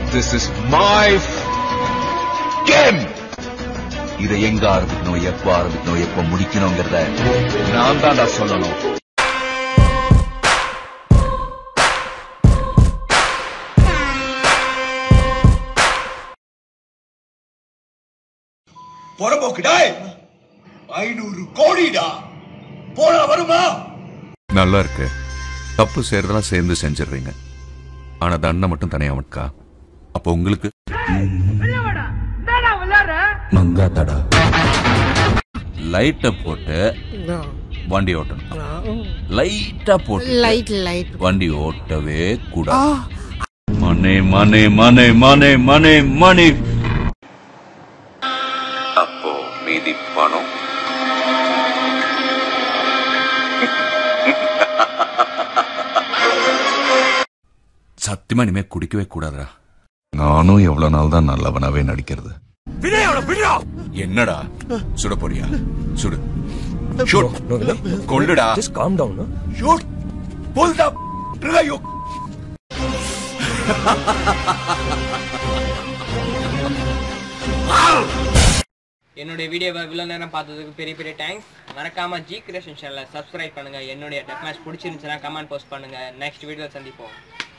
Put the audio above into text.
This is my game இதை எங்க ஆரம்பிக்கணும் எப்ப ஆரம்பிக்கணும் எப்ப முடிக்கணுங்கிறத நான் தான்டா சொல்லணும் புறம்போக்குடா ஐநூறு கோடிடா போனா வருமா நல்லா இருக்கு தப்பு செய்யறதெல்லாம் சேர்ந்து செஞ்சிடுறீங்க ஆனா தண்டனை மட்டும் தனியா மட்டுக்கா அப்போ உங்களுக்கு மங்காத்தடா லைட்ட போட்டு வண்டி ஓட்டணும் லைட்டா போட்டு லைட் லைட் வண்டி ஓட்டவே கூடாது மனே மனே மனே மனே மனே மணி அப்போ மீதி பணம் சத்தியமா இனிமே குடிக்கவே கூடாதுடா நானும் எவ்வளவு நாள் தான் நல்லவனாவே நடிக்கிறது என்னடா சுட போறியா சுடு Shoot. கொல்லுடா ஷூட் புல் அப் ட்ரையோ என்னுடைய வீடியோவை இவ்வளோ நேரம் பார்த்ததுக்கு பெரிய பெரிய தேங்க்ஸ் மறக்காம ஜி கிரியேஷன் சேனலை சப்ஸ்கிரைப் பண்ணுங்க என்னுடைய டெக் மேட்ச் பிடிச்சிருந்துச்சுன்னா கமெண்ட் போஸ்ட் பண்ணுங்க நெக்ஸ்ட் வீடியோ சந்திப்போம்